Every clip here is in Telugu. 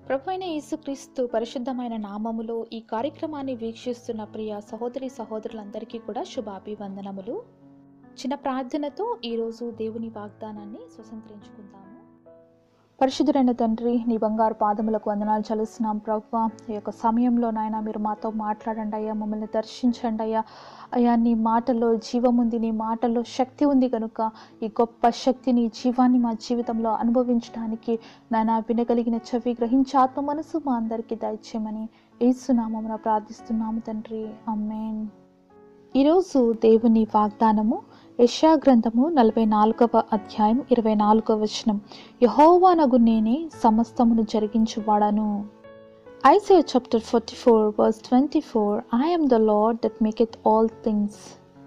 ప్రభు అయిన యేసుక్రీస్తు పరిశుద్ధమైన నామములో ఈ కార్యక్రమాన్ని వీక్షిస్తున్న ప్రియ సహోదరి సహోదరులందరికీ కూడా శుభాభివందనములు చిన్న ప్రార్థనతో ఈరోజు దేవుని వాగ్దానాన్ని స్వతంత్రించుకుందాము పరిశుద్ధుడైన తండ్రి నీ బంగారు పాదములకు వందనాలు చలుస్తున్నాం ప్రభు ఈ యొక్క సమయంలో నాయన మీరు మాతో మాట్లాడండి అయ్యా మమ్మల్ని దర్శించండి అయ్యా అయ్యా నీ మాటల్లో జీవం ఉంది నీ మాటల్లో శక్తి ఉంది కనుక ఈ గొప్ప శక్తిని జీవాన్ని మా జీవితంలో అనుభవించడానికి నాయన వినగలిగిన చెవి గ్రహించి ఆత్మ మనసు మా అందరికీ దయచేయమని ఏసునామమున ప్రార్థిస్తున్నాము తండ్రి అమ్మేన్ ఈరోజు దేవుని వాగ్దానము యెషయా గ్రంథము నలభై నాలుగవ అధ్యాయం ఇరవై నాలుగవ వచనం యహోవానగు నేనే సమస్తమును జరిగించువాడను Isaiah chapter forty four verse twenty four I'm the Lord that make it all things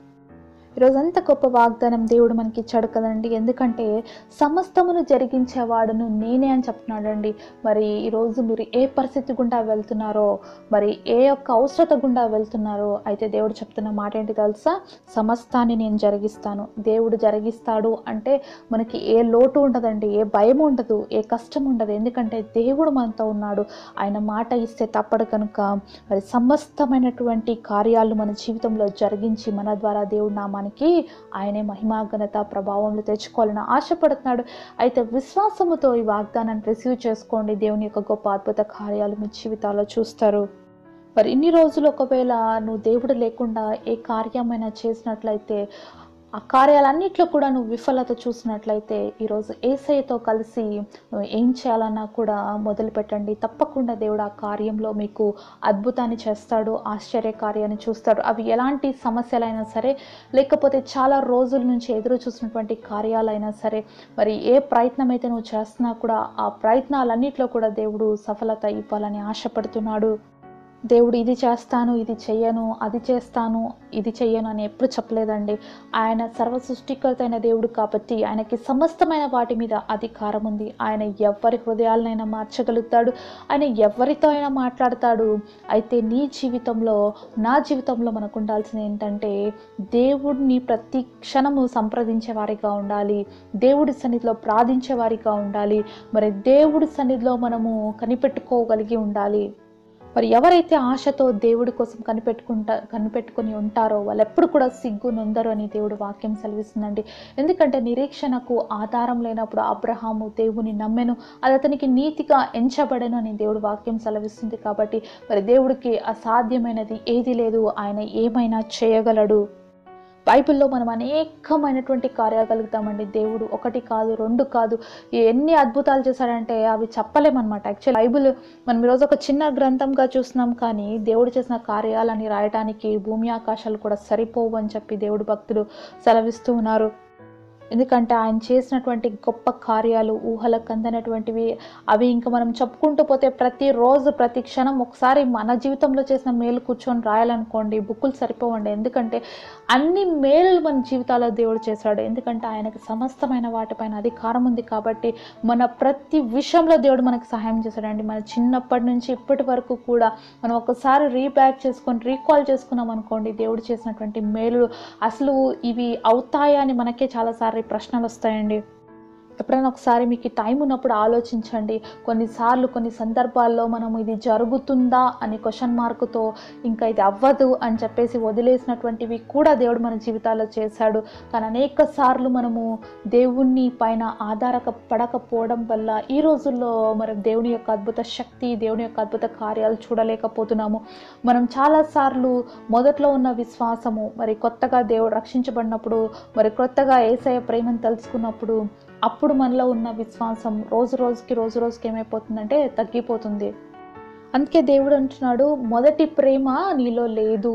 ఈరోజు అంత గొప్ప వాగ్దానం దేవుడు మనకి ఇచ్చాడు కదండి ఎందుకంటే సమస్తమును జరిగించేవాడును నేనే అని చెప్తున్నాడండి మరి ఈరోజు మీరు ఏ పరిస్థితి గుండా వెళ్తున్నారో మరి ఏ యొక్క అవసరత గుండా వెళ్తున్నారో అయితే దేవుడు చెప్తున్న మాట ఏంటి తెలుసా సమస్తాన్ని నేను జరిగిస్తాను దేవుడు జరిగిస్తాడు అంటే మనకి ఏ లోటు ఉండదండి ఏ భయం ఉండదు ఏ కష్టం ఉండదు ఎందుకంటే దేవుడు మనతో ఉన్నాడు ఆయన మాట ఇస్తే తప్పడు కనుక మరి సమస్తమైనటువంటి కార్యాలు మన జీవితంలో జరిగించి మన ద్వారా దేవుడు నామానికి ఆయనే మహిమా ఘనత ప్రభావంలో తెచ్చుకోవాలని ఆశపడుతున్నాడు అయితే విశ్వాసముతో ఈ వాగ్దానాన్ని రిసీవ్ చేసుకోండి దేవుని యొక్క గొప్ప అద్భుత కార్యాలు మీ జీవితాల్లో చూస్తారు మరి ఇన్ని రోజులు ఒకవేళ నువ్వు దేవుడు లేకుండా ఏ కార్యమైనా చేసినట్లయితే ఆ కార్యాలన్నింటిలో కూడా నువ్వు విఫలత చూసినట్లయితే ఈరోజు ఏసైతో కలిసి నువ్వు ఏం చేయాలన్నా కూడా మొదలు పెట్టండి తప్పకుండా దేవుడు ఆ కార్యంలో మీకు అద్భుతాన్ని చేస్తాడు ఆశ్చర్య కార్యాన్ని చూస్తాడు అవి ఎలాంటి సమస్యలైనా సరే లేకపోతే చాలా రోజుల నుంచి ఎదురు చూసినటువంటి కార్యాలైనా సరే మరి ఏ ప్రయత్నం అయితే నువ్వు చేస్తున్నా కూడా ఆ ప్రయత్నాలన్నింటిలో కూడా దేవుడు సఫలత ఇవ్వాలని ఆశపడుతున్నాడు దేవుడు ఇది చేస్తాను ఇది చెయ్యను అది చేస్తాను ఇది చెయ్యను అని ఎప్పుడు చెప్పలేదండి ఆయన సర్వ సృష్టికర్త అయిన దేవుడు కాబట్టి ఆయనకి సమస్తమైన వాటి మీద అధికారం ఉంది ఆయన ఎవరి హృదయాలనైనా మార్చగలుగుతాడు ఆయన ఎవరితో అయినా మాట్లాడతాడు అయితే నీ జీవితంలో నా జీవితంలో మనకు ఉండాల్సింది ఏంటంటే దేవుడిని ప్రతి క్షణము సంప్రదించే వారిగా ఉండాలి దేవుడి సన్నిధిలో ప్రార్థించే వారిగా ఉండాలి మరి దేవుడి సన్నిధిలో మనము కనిపెట్టుకోగలిగి ఉండాలి మరి ఎవరైతే ఆశతో దేవుడి కోసం కనిపెట్టుకుంటా కనిపెట్టుకుని ఉంటారో వాళ్ళు ఎప్పుడు కూడా సిగ్గు నొందరు అని దేవుడు వాక్యం సెలవిస్తుందండి ఎందుకంటే నిరీక్షణకు ఆధారం లేనప్పుడు అబ్రహాము దేవుని నమ్మెను అది అతనికి నీతిగా ఎంచబడను అని దేవుడు వాక్యం సెలవిస్తుంది కాబట్టి మరి దేవుడికి అసాధ్యమైనది ఏది లేదు ఆయన ఏమైనా చేయగలడు బైబిల్లో మనం అనేకమైనటువంటి కార్యాలు కలుగుతామండి దేవుడు ఒకటి కాదు రెండు కాదు ఎన్ని అద్భుతాలు చేశాడంటే అవి చెప్పలేమన్నమాట యాక్చువల్ బైబిల్ మనం ఈరోజు ఒక చిన్న గ్రంథంగా చూస్తున్నాం కానీ దేవుడు చేసిన కార్యాలని రాయడానికి భూమి ఆకాశాలు కూడా సరిపోవు అని చెప్పి దేవుడు భక్తులు సెలవిస్తూ ఉన్నారు ఎందుకంటే ఆయన చేసినటువంటి గొప్ప కార్యాలు ఊహలకు అందనటువంటివి అవి ఇంకా మనం చెప్పుకుంటూ పోతే ప్రతిరోజు ప్రతి క్షణం ఒకసారి మన జీవితంలో చేసిన మేలు కూర్చొని రాయాలనుకోండి బుక్కులు సరిపోవండి ఎందుకంటే అన్ని మేలు మన జీవితాల్లో దేవుడు చేశాడు ఎందుకంటే ఆయనకు సమస్తమైన వాటిపైన అధికారం ఉంది కాబట్టి మన ప్రతి విషయంలో దేవుడు మనకు సహాయం చేశాడండి మన చిన్నప్పటి నుంచి ఇప్పటి వరకు కూడా మనం ఒకసారి రీబ్యాక్ చేసుకొని రీకాల్ చేసుకున్నాం అనుకోండి దేవుడు చేసినటువంటి మేలు అసలు ఇవి అవుతాయా అని మనకే చాలాసార్లు ప్రశ్నలు వస్తాయండి ఎప్పుడైనా ఒకసారి మీకు టైం ఉన్నప్పుడు ఆలోచించండి కొన్నిసార్లు కొన్ని సందర్భాల్లో మనం ఇది జరుగుతుందా అని క్వశ్చన్ మార్కుతో ఇంకా ఇది అవ్వదు అని చెప్పేసి వదిలేసినటువంటివి కూడా దేవుడు మన జీవితాల్లో చేశాడు కానీ అనేక సార్లు మనము దేవుణ్ణి పైన ఆధారక పడకపోవడం వల్ల ఈ రోజుల్లో మరి దేవుని యొక్క అద్భుత శక్తి దేవుని యొక్క అద్భుత కార్యాలు చూడలేకపోతున్నాము మనం చాలాసార్లు మొదట్లో ఉన్న విశ్వాసము మరి కొత్తగా దేవుడు రక్షించబడినప్పుడు మరి కొత్తగా ఏసయ ప్రేమను తెలుసుకున్నప్పుడు అప్పుడు మనలో ఉన్న విశ్వాసం రోజు రోజుకి రోజు రోజుకి ఏమైపోతుందంటే తగ్గిపోతుంది అందుకే దేవుడు అంటున్నాడు మొదటి ప్రేమ నీలో లేదు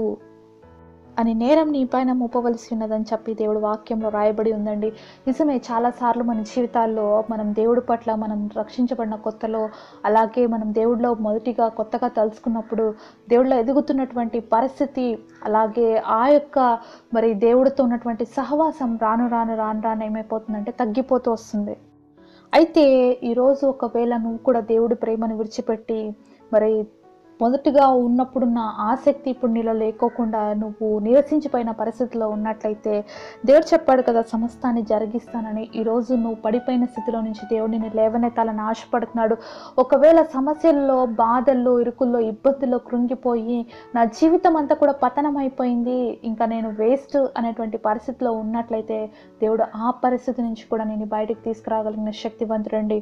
అని నేరం నీ పైన మోపవలసి ఉన్నదని చెప్పి దేవుడు వాక్యంలో రాయబడి ఉందండి నిజమే చాలాసార్లు మన జీవితాల్లో మనం దేవుడి పట్ల మనం రక్షించబడిన కొత్తలో అలాగే మనం దేవుడిలో మొదటిగా కొత్తగా తలుచుకున్నప్పుడు దేవుడిలో ఎదుగుతున్నటువంటి పరిస్థితి అలాగే ఆ యొక్క మరి దేవుడితో ఉన్నటువంటి సహవాసం రాను రాను రాను రాను ఏమైపోతుందంటే తగ్గిపోతూ వస్తుంది అయితే ఈరోజు ఒకవేళ నువ్వు కూడా దేవుడి ప్రేమను విడిచిపెట్టి మరి మొదటగా ఉన్నప్పుడున్న ఆసక్తి ఇప్పుడు నీలో లేకోకుండా నువ్వు నిరసించిపోయిన పరిస్థితిలో ఉన్నట్లయితే దేవుడు చెప్పాడు కదా సమస్తాన్ని జరిగిస్తానని ఈరోజు నువ్వు పడిపోయిన స్థితిలో నుంచి దేవుడు నిన్ను లేవనెత్తాలని ఆశపడుతున్నాడు ఒకవేళ సమస్యల్లో బాధల్లో ఇరుకుల్లో ఇబ్బందుల్లో కృంగిపోయి నా జీవితం అంతా కూడా పతనం అయిపోయింది ఇంకా నేను వేస్ట్ అనేటువంటి పరిస్థితిలో ఉన్నట్లయితే దేవుడు ఆ పరిస్థితి నుంచి కూడా నేను బయటికి తీసుకురాగలిగిన శక్తివంతుడండి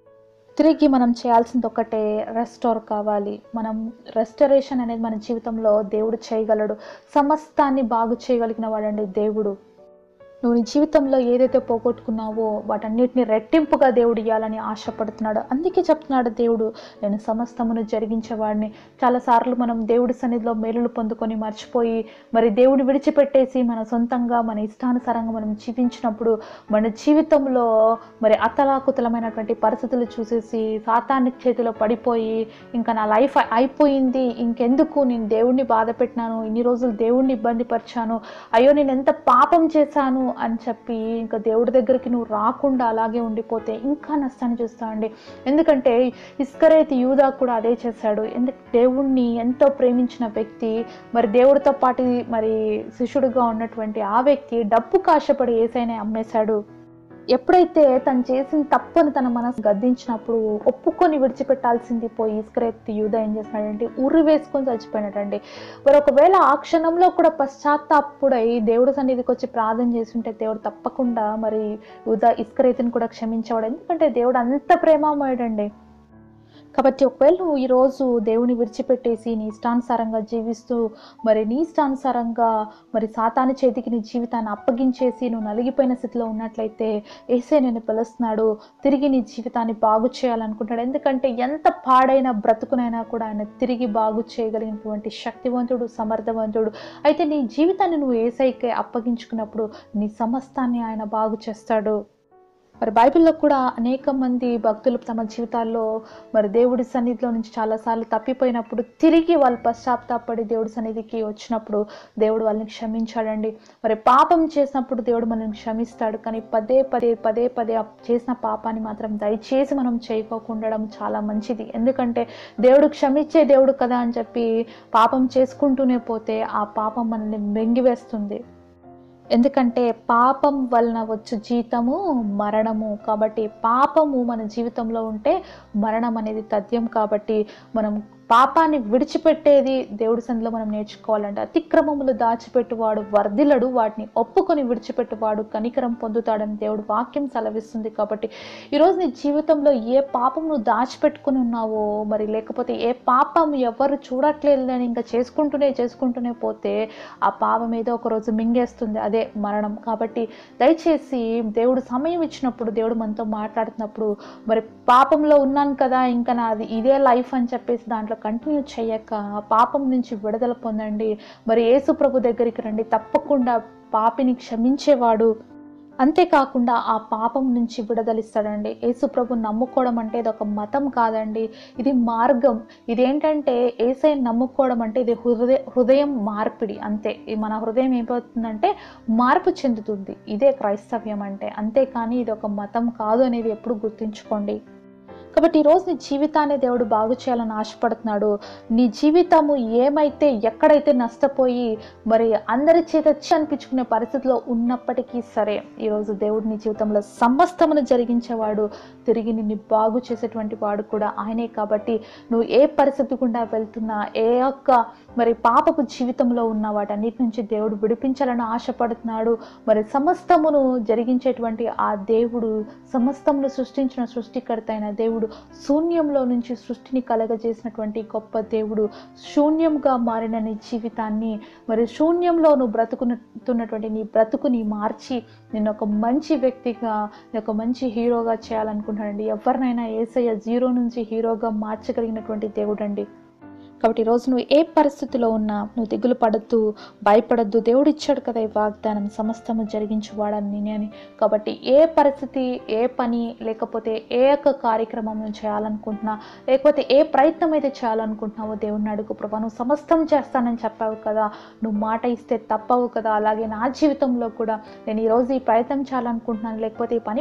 తిరిగి మనం చేయాల్సింది ఒకటే రెస్టోర్ కావాలి మనం రెస్టరేషన్ అనేది మన జీవితంలో దేవుడు చేయగలడు సమస్తాన్ని బాగు చేయగలిగిన వాడండి దేవుడు నువ్వు నీ జీవితంలో ఏదైతే పోగొట్టుకున్నావో వాటన్నిటిని రెట్టింపుగా దేవుడు ఇవ్వాలని ఆశపడుతున్నాడు అందుకే చెప్తున్నాడు దేవుడు నేను సమస్తమును జరిగించేవాడిని చాలాసార్లు మనం దేవుడి సన్నిధిలో మేలులు పొందుకొని మర్చిపోయి మరి దేవుడు విడిచిపెట్టేసి మన సొంతంగా మన ఇష్టానుసారంగా మనం జీవించినప్పుడు మన జీవితంలో మరి అతలాకుతలమైనటువంటి పరిస్థితులు చూసేసి సాతాన్ని చేతిలో పడిపోయి ఇంకా నా లైఫ్ అయిపోయింది ఇంకెందుకు నేను దేవుడిని బాధ పెట్టినాను ఇన్ని రోజులు దేవుడిని ఇబ్బంది పరిచాను అయ్యో నేను ఎంత పాపం చేశాను అని చెప్పి ఇంకా దేవుడి దగ్గరికి నువ్వు రాకుండా అలాగే ఉండిపోతే ఇంకా నష్టాన్ని చూస్తావండి ఎందుకంటే ఇస్కరేతి యూదా కూడా అదే చేశాడు ఎందుకు దేవుణ్ణి ఎంతో ప్రేమించిన వ్యక్తి మరి దేవుడితో పాటు మరి శిష్యుడిగా ఉన్నటువంటి ఆ వ్యక్తి డబ్బు కాశపడి ఏసైనా అమ్మేశాడు ఎప్పుడైతే తను చేసిన తప్పుని తన మనసు గద్దించినప్పుడు ఒప్పుకొని విడిచిపెట్టాల్సింది పోయి ఇస్కరెత్తి యూద ఏం చేస్తున్నాడంటే ఉరి వేసుకొని చచ్చిపోయినట్టండి మరి ఒకవేళ ఆ క్షణంలో కూడా పశ్చాత్తాపుడై దేవుడు సన్నిధికి వచ్చి ప్రార్థన చేస్తుంటే దేవుడు తప్పకుండా మరి యూద ఇస్కరేతిని కూడా క్షమించేవాడు ఎందుకంటే దేవుడు అంత ప్రేమమయుడండి కాబట్టి ఒకవేళ నువ్వు ఈరోజు దేవుని విడిచిపెట్టేసి నీ ఇష్టానుసారంగా జీవిస్తూ మరి నీ ఇష్టానుసారంగా మరి సాతాను చేతికి నీ జీవితాన్ని అప్పగించేసి నువ్వు నలిగిపోయిన స్థితిలో ఉన్నట్లయితే ఏసే నేను పిలుస్తున్నాడు తిరిగి నీ జీవితాన్ని బాగు చేయాలనుకుంటాడు ఎందుకంటే ఎంత పాడైన బ్రతుకునైనా కూడా ఆయన తిరిగి బాగు చేయగలిగినటువంటి శక్తివంతుడు సమర్థవంతుడు అయితే నీ జీవితాన్ని నువ్వు ఏసైకే అప్పగించుకున్నప్పుడు నీ సమస్తాన్ని ఆయన బాగు చేస్తాడు మరి బైబిల్లో కూడా అనేక మంది భక్తులు తమ జీవితాల్లో మరి దేవుడి సన్నిధిలో నుంచి చాలాసార్లు తప్పిపోయినప్పుడు తిరిగి వాళ్ళు పశ్చాత్తాపడి దేవుడి సన్నిధికి వచ్చినప్పుడు దేవుడు వాళ్ళని క్షమించాడండి మరి పాపం చేసినప్పుడు దేవుడు మనల్ని క్షమిస్తాడు కానీ పదే పదే పదే పదే ఆ చేసిన పాపాన్ని మాత్రం దయచేసి మనం చేయకోకుండా చాలా మంచిది ఎందుకంటే దేవుడు క్షమించే దేవుడు కదా అని చెప్పి పాపం చేసుకుంటూనే పోతే ఆ పాపం మనల్ని మెంగివేస్తుంది ఎందుకంటే పాపం వలన వచ్చు జీతము మరణము కాబట్టి పాపము మన జీవితంలో ఉంటే మరణం అనేది తథ్యం కాబట్టి మనం పాపాన్ని విడిచిపెట్టేది దేవుడి సందులో మనం నేర్చుకోవాలంటే అతిక్రమములు దాచిపెట్టువాడు వర్ధిలడు వాటిని ఒప్పుకొని విడిచిపెట్టువాడు కనికరం పొందుతాడని దేవుడు వాక్యం సెలవిస్తుంది కాబట్టి ఈరోజు నీ జీవితంలో ఏ పాపం నువ్వు దాచిపెట్టుకుని ఉన్నావో మరి లేకపోతే ఏ పాపం ఎవరు చూడట్లేదు అని ఇంకా చేసుకుంటూనే చేసుకుంటూనే పోతే ఆ పాపం ఏదో ఒక రోజు మింగేస్తుంది అదే మరణం కాబట్టి దయచేసి దేవుడు సమయం ఇచ్చినప్పుడు దేవుడు మనతో మాట్లాడుతున్నప్పుడు మరి పాపంలో ఉన్నాను కదా ఇంకా నాది ఇదే లైఫ్ అని చెప్పేసి దాంట్లో కంటిన్యూ చేయక పాపం నుంచి విడుదల పొందండి మరి యేసు ప్రభు దగ్గరికి రండి తప్పకుండా పాపిని క్షమించేవాడు అంతేకాకుండా ఆ పాపం నుంచి విడుదలిస్తాడండి యేసు ప్రభు నమ్ముకోవడం అంటే ఇది ఒక మతం కాదండి ఇది మార్గం ఇదేంటంటే ఏసై నమ్ముకోవడం అంటే ఇది హృదయ హృదయం మార్పిడి అంతే ఈ మన హృదయం ఏమవుతుందంటే మార్పు చెందుతుంది ఇదే క్రైస్తవ్యం అంటే అంతేకాని ఇది ఒక మతం కాదు అనేది ఎప్పుడు గుర్తుంచుకోండి కాబట్టి ఈరోజు నీ జీవితాన్ని దేవుడు బాగు చేయాలని ఆశపడుతున్నాడు నీ జీవితము ఏమైతే ఎక్కడైతే నష్టపోయి మరి అందరి చేత చి అనిపించుకునే పరిస్థితిలో ఉన్నప్పటికీ సరే ఈరోజు దేవుడు నీ జీవితంలో సమస్తమును జరిగించేవాడు తిరిగి నిన్ను బాగు చేసేటువంటి వాడు కూడా ఆయనే కాబట్టి నువ్వు ఏ పరిస్థితి గుండా వెళ్తున్నా ఏ ఒక్క మరి పాపపు జీవితంలో ఉన్న వాటన్నిటి నుంచి దేవుడు విడిపించాలని ఆశపడుతున్నాడు మరి సమస్తమును జరిగించేటువంటి ఆ దేవుడు సమస్తమును సృష్టించిన సృష్టికర్త అయిన దేవుడు శూన్యంలో నుంచి సృష్టిని కలగజేసినటువంటి గొప్ప దేవుడు శూన్యంగా మారిన నీ జీవితాన్ని మరి శూన్యంలో నువ్వు బ్రతుకుతున్నటువంటి నీ బ్రతుకుని మార్చి నేను ఒక మంచి వ్యక్తిగా నేను ఒక మంచి హీరోగా చేయాలనుకుంటానండి ఎవరినైనా ఏసయ్య జీరో నుంచి హీరోగా మార్చగలిగినటువంటి దేవుడు అండి కాబట్టి ఈరోజు నువ్వు ఏ పరిస్థితిలో ఉన్నా నువ్వు దిగులు పడద్దు భయపడద్దు దేవుడు ఇచ్చాడు కదా ఈ వాగ్దానం సమస్తము జరిగించువాడని నేనే అని కాబట్టి ఏ పరిస్థితి ఏ పని లేకపోతే ఏ యొక్క కార్యక్రమం నువ్వు చేయాలనుకుంటున్నా లేకపోతే ఏ ప్రయత్నం అయితే చేయాలనుకుంటున్నావో దేవుడిని అడుగు ప్రభా నువ్వు సమస్తం చేస్తానని చెప్పావు కదా నువ్వు మాట ఇస్తే తప్పవు కదా అలాగే నా జీవితంలో కూడా నేను ఈరోజు ఈ ప్రయత్నం చేయాలనుకుంటున్నాను లేకపోతే ఈ పని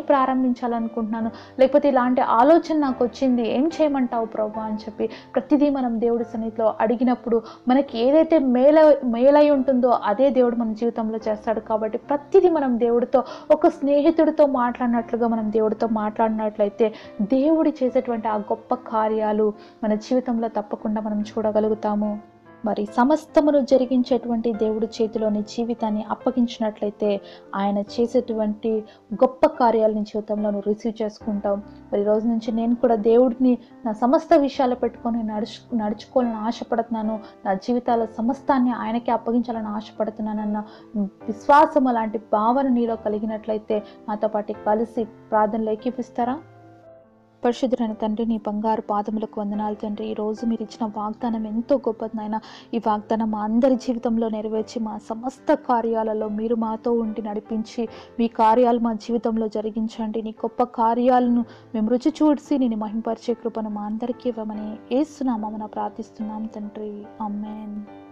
ప్రారంభించాలనుకుంటున్నాను లేకపోతే ఇలాంటి ఆలోచన నాకు వచ్చింది ఏం చేయమంటావు ప్రభా అని చెప్పి ప్రతిదీ మనం దేవుడి సన్నిధిలో సన్నిధిలో అడిగినప్పుడు మనకి ఏదైతే మేల మేలై ఉంటుందో అదే దేవుడు మన జీవితంలో చేస్తాడు కాబట్టి ప్రతిదీ మనం దేవుడితో ఒక స్నేహితుడితో మాట్లాడినట్లుగా మనం దేవుడితో మాట్లాడినట్లయితే దేవుడి చేసేటువంటి ఆ గొప్ప కార్యాలు మన జీవితంలో తప్పకుండా మనం చూడగలుగుతాము మరి సమస్తమును జరిగించేటువంటి దేవుడి చేతిలోని జీవితాన్ని అప్పగించినట్లయితే ఆయన చేసేటువంటి గొప్ప కార్యాలని జీవితంలో నువ్వు రిసీవ్ చేసుకుంటావు మరి ఈ రోజు నుంచి నేను కూడా దేవుడిని నా సమస్త విషయాలు పెట్టుకొని నడుచు నడుచుకోవాలని ఆశపడుతున్నాను నా జీవితాల సమస్తాన్ని ఆయనకే అప్పగించాలని ఆశపడుతున్నానన్న విశ్వాసం అలాంటి భావన నీలో కలిగినట్లయితే నాతో పాటు కలిసి ప్రార్థనలు ఏకీపిస్తారా పరిశుద్ధుడైన తండ్రి నీ బంగారు పాదములకు వందనాలు తండ్రి ఈ రోజు మీరు ఇచ్చిన వాగ్దానం ఎంతో గొప్పది నాయన ఈ వాగ్దానం మా అందరి జీవితంలో నెరవేర్చి మా సమస్త కార్యాలలో మీరు మాతో ఉండి నడిపించి మీ కార్యాలు మా జీవితంలో జరిగించండి నీ గొప్ప కార్యాలను మేము రుచి చూసి నేను మహింపరిచే కృపను మా అందరికీ ఇవ్వమని ఏసునామమున ప్రార్థిస్తున్నాం తండ్రి అమ్మేన్